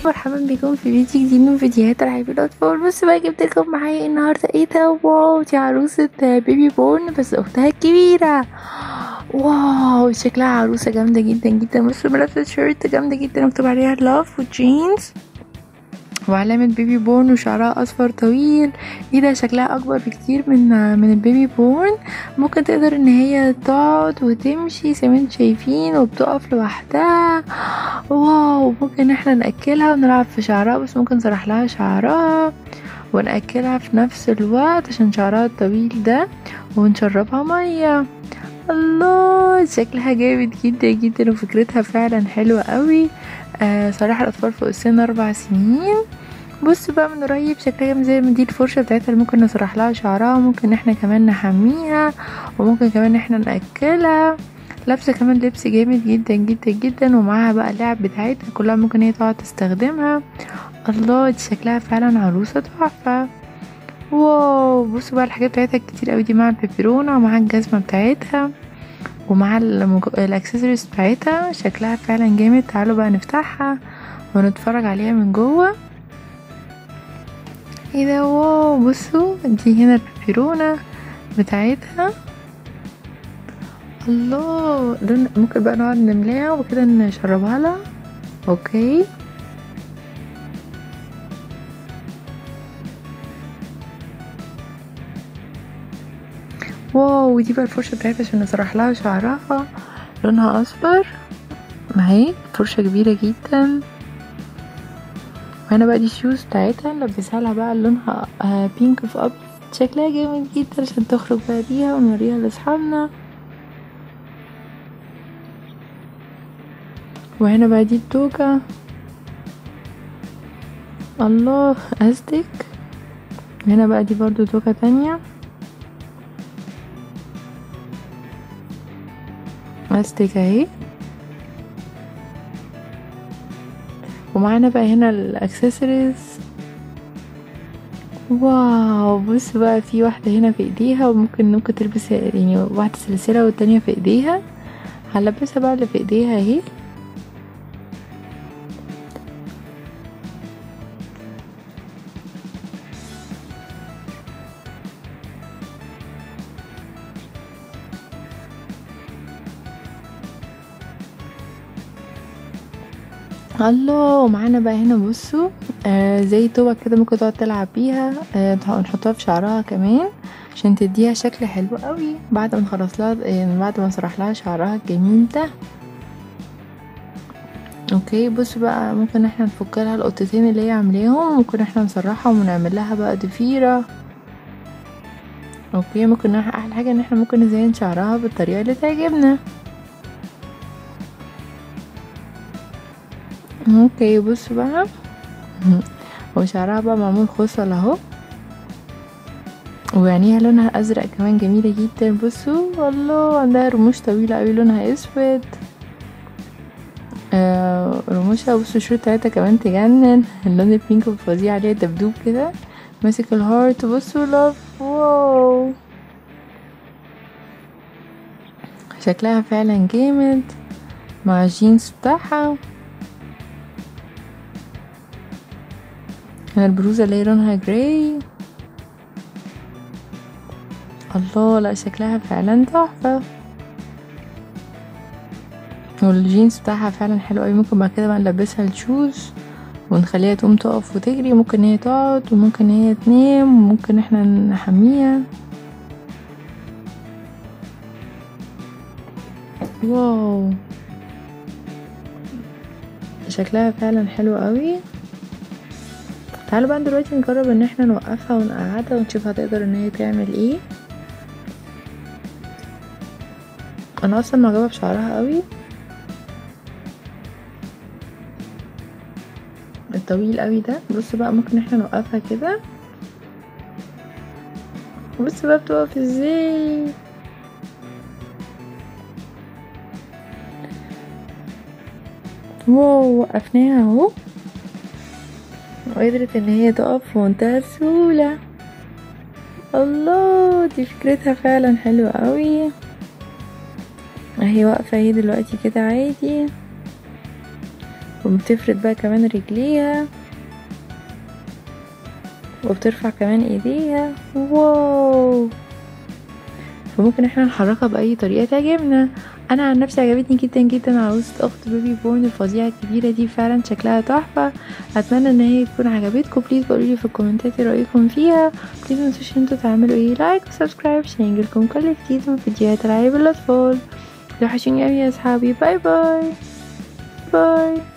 مرحبا بكم في فيديو جديد من فيديوهات رعاية الأطفال بص بقى جبت لكم معايا النهاردة ايه ده واو دي عروسة بيبي بورن بس أختها الكبيرة واو شكلها عروسة جامدة جدا جدا بصوا ملابسة شيرت جامدة جدا مكتوب عليها لاف وجينز وعلامة بيبي بورن وشعرها أصفر طويل ايه ده شكلها أكبر بكتير من من البيبي بورن ممكن تقدر ان هي تقعد وتمشي زي ما انتم شايفين وبتقف لوحدها واو ممكن احنا نأكلها ونلعب في شعرها بس ممكن نسرح لها شعرها ونأكلها في نفس الوقت عشان شعرها الطويل ده ونشربها مية الله شكلها جامد جدا جدا وفكرتها فعلا حلوة قوي آه صراحة الأطفال فوق السن أربع سنين بص بقى من قريب شكلها جامد زي ما دي الفرشة بتاعتها اللي ممكن نسرح لها شعرها وممكن احنا كمان نحميها وممكن كمان احنا نأكلها لابسة كمان لبس جامد جدا جدا جدا ومعاها بقى اللعب بتاعتها كلها ممكن هي تقعد تستخدمها الله دي شكلها فعلا عروسة تحفة واو بصوا بقى الحاجات بتاعتها كتير قوي دي مع البيبرونة ومع الجزمة بتاعتها ومع الاكسسوارز بتاعتها شكلها فعلا جامد تعالوا بقى نفتحها ونتفرج عليها من جوه ايه ده واو بصوا دي هنا البيبرونة بتاعتها الله لون ممكن بقى نقعد نملاها وكده نشربها لها اوكي واو دي بقى الفرشة بتاعتها عشان نسرح لها شعرها لونها اصفر اهي فرشة كبيرة جدا وهنا بقى دي الشوز بتاعتها نلبسها لها بقى لونها آه بينك في ابيض شكلها جامد جدا عشان تخرج بقى بيها ونوريها لاصحابنا وهنا بقى دي التوكة الله أزدك هنا بقى دي برضو توكة تانية أزدك اهي ومعانا بقى هنا الاكسسوارز واو بص بقى في واحدة هنا في ايديها وممكن ممكن تلبس يعني واحدة سلسلة والتانية في ايديها هنلبسها بقى اللي في ايديها اهي الله ومعانا بقى هنا بصوا آه زي توبك كده ممكن تقعد تلعب بيها آه نحطها في شعرها كمان عشان تديها شكل حلو قوي بعد ما نخلص لها يعني بعد ما نسرح لها شعرها الجميل ده اوكي بصوا بقى ممكن احنا نفك لها القطتين اللي هي عاملاهم ممكن احنا نسرحهم ونعمل لها بقى ضفيره اوكي ممكن احلى حاجه ان احنا ممكن نزين شعرها بالطريقه اللي تعجبنا اوكي بصوا بقى وشعرها بقى معمول خصل اهو وعينيها لونها ازرق كمان جميله جدا بصوا الله عندها رموش طويله قوي لونها اسود آه رموشها بصوا الشورت بتاعتها كمان تجنن اللون البينك فظيع عليها دبدوب كده ماسك الهارت بصوا لاف واو شكلها فعلا جامد مع الجينز بتاعها هنا البلوزة اللي هي لونها جراي الله لا شكلها فعلا تحفة والجينز بتاعها فعلا حلو اوي ممكن بعد كده بقى نلبسها الشوز ونخليها تقوم تقف وتجري ممكن هي تقعد وممكن هي تنام وممكن احنا نحميها واو شكلها فعلا حلو قوي تعالوا بقى دلوقتي نجرب ان احنا نوقفها ونقعدها ونشوف هتقدر ان هي تعمل ايه انا اصلا معجبه بشعرها قوي الطويل قوي ده بص بقى ممكن احنا نوقفها كده بص بقى بتقف ازاي واو وقفناها اهو وقدرت ان هي تقف بمنتهى السهولة الله دي فكرتها فعلا حلوة قوي اهي واقفة اهي دلوقتي كده عادي وبتفرد بقى كمان رجليها وبترفع كمان ايديها واو فممكن احنا نحركها باي طريقه تعجبنا انا عن نفسي عجبتني جدا جدا عروسه اخت بيبي بورن الفظيعه الكبيره دي فعلا شكلها تحفه اتمنى ان هي تكون عجبتكم بليز قولولي في الكومنتات ايه رايكم فيها بليز متنسوش انتوا تعملوا ايه لايك وسبسكرايب عشان يجيلكم كل جديد من فيديوهات العاب الاطفال توحشوني اوي يا اصحابي باي باي باي